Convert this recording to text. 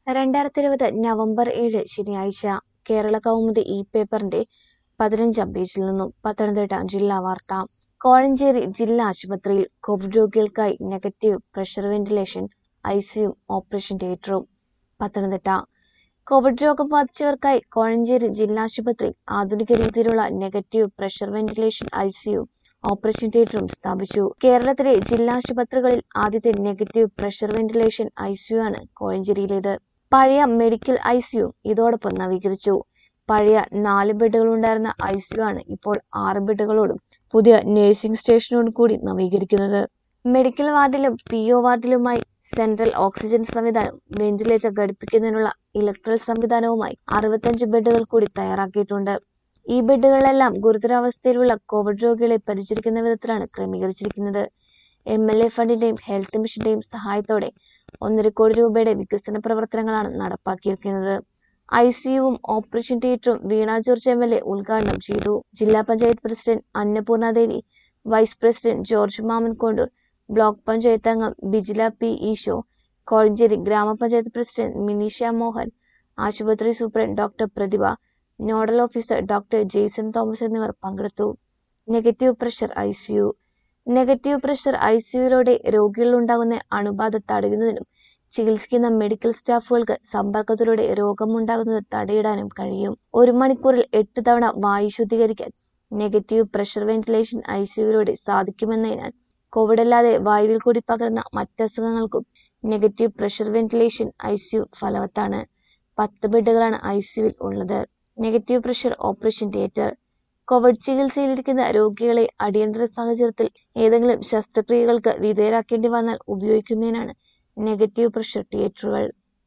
രണ്ടായിരത്തി ഇരുപത് നവംബർ ഏഴ് ശനിയാഴ്ച കേരള കൗമുദി ഇ പേപ്പറിന്റെ പതിനഞ്ചാം പേജിൽ നിന്നും പത്തനംതിട്ട ജില്ലാ വാർത്ത കോഴഞ്ചേരി ജില്ലാ ആശുപത്രിയിൽ കോവിഡ് രോഗികൾക്കായി നെഗറ്റീവ് പ്രഷർ വെന്റിലേഷൻ ഐസിയും ഓപ്പറേഷൻ തിയേറ്ററും പത്തനംതിട്ട കോവിഡ് രോഗം ബാധിച്ചവർക്കായി കോഴഞ്ചേരി ജില്ലാ ആശുപത്രിയിൽ ആധുനിക രീതിയിലുള്ള negative pressure ventilation ICU operation തിയേറ്ററും സ്ഥാപിച്ചു കേരളത്തിലെ ജില്ലാ ആശുപത്രികളിൽ ആദ്യത്തെ നെഗറ്റീവ് പ്രഷർ വെന്റിലേഷൻ ഐസിയു ആണ് കോഴഞ്ചേരിയിലേത് പഴയ മെഡിക്കൽ ഐസിയു ഇതോടൊപ്പം നവീകരിച്ചു പഴയ നാല് ബെഡുകൾ ഉണ്ടായിരുന്ന ഐസിയു ആണ് ഇപ്പോൾ ആറ് ബെഡുകളോടും പുതിയ നഴ്സിംഗ് സ്റ്റേഷനോടും കൂടി നവീകരിക്കുന്നത് മെഡിക്കൽ വാർഡിലും പി ഒ വാർഡിലുമായി സെൻട്രൽ ഓക്സിജൻ സംവിധാനം വെന്റിലേറ്റർ ഘടിപ്പിക്കുന്നതിനുള്ള ഇലക്ട്രൽ സംവിധാനവുമായി അറുപത്തഞ്ച് ബെഡുകൾ കൂടി തയ്യാറാക്കിയിട്ടുണ്ട് ഈ ബെഡുകളെല്ലാം ഗുരുതരാവസ്ഥയിലുള്ള കോവിഡ് രോഗികളെ പരിചരിക്കുന്ന വിധത്തിലാണ് ക്രമീകരിച്ചിരിക്കുന്നത് എം എൽ എ ഫണ്ടിന്റെയും ഹെൽത്ത് മിഷന്റെയും സഹായത്തോടെ ഒന്നര കോടി രൂപയുടെ വികസന പ്രവർത്തനങ്ങളാണ് നടപ്പാക്കിയിരിക്കുന്നത് ഐ സിയുവും ഓപ്പറേഷൻ തിയേറ്ററും Veena George M L A ഉദ്ഘാടനം ചെയ്തു ജില്ലാ panchayat president Annapoorna Devi vice president George Mammen Kondoor block panchayat അംഗം ബിജില പി ഈശോ കോഴഞ്ചേരി ഗ്രാമപഞ്ചായത്ത് പ്രസിഡന്റ് മിനിഷ മോഹൻ ആശുപത്രി superintendent doctor Prathibha nodal officer doctor Jaison Thomas എന്നിവർ പങ്കെടുത്തു negative pressure I C U negative pressure I സിയുയിലൂടെ രോഗികളിലുണ്ടാകുന്ന അണുബാധ തടയുന്നതിനും ചികിത്സിക്കുന്ന മെഡിക്കൽ സ്റ്റാഫുകൾക്ക് സമ്പർക്കത്തിലൂടെ രോഗമുണ്ടാകുന്നത് തടയിടാനും കഴിയും ഒരു മണിക്കൂറിൽ എട്ട് തവണ വായു ശുദ്ധീകരിക്കാൻ നെഗറ്റീവ് പ്രഷർ വെന്റിലേഷൻ ഐ സിയുയിലൂടെ സാധിക്കുമെന്നതിനാൽ കോവിഡ് അല്ലാതെ വായുവിൽ കൂടി പകർന്ന മറ്റസുഖങ്ങൾക്കും negative pressure ventilation I C U ഫലവത്താണ് പത്ത് ബെഡുകളാണ് ഐ സിയുവിൽ ഉള്ളത് negative pressure operation theatre Covid ചികിത്സയിലിരിക്കുന്ന രോഗികളെ അടിയന്തര സാഹചര്യത്തിൽ ഏതെങ്കിലും ശസ്ത്രക്രിയകൾക്ക് വിധേയരാക്കേണ്ടി വന്നാൽ ഉപയോഗിക്കുന്നതിനാണ് നെഗറ്റീവ് പ്രഷർ തിയേറ്ററുകൾ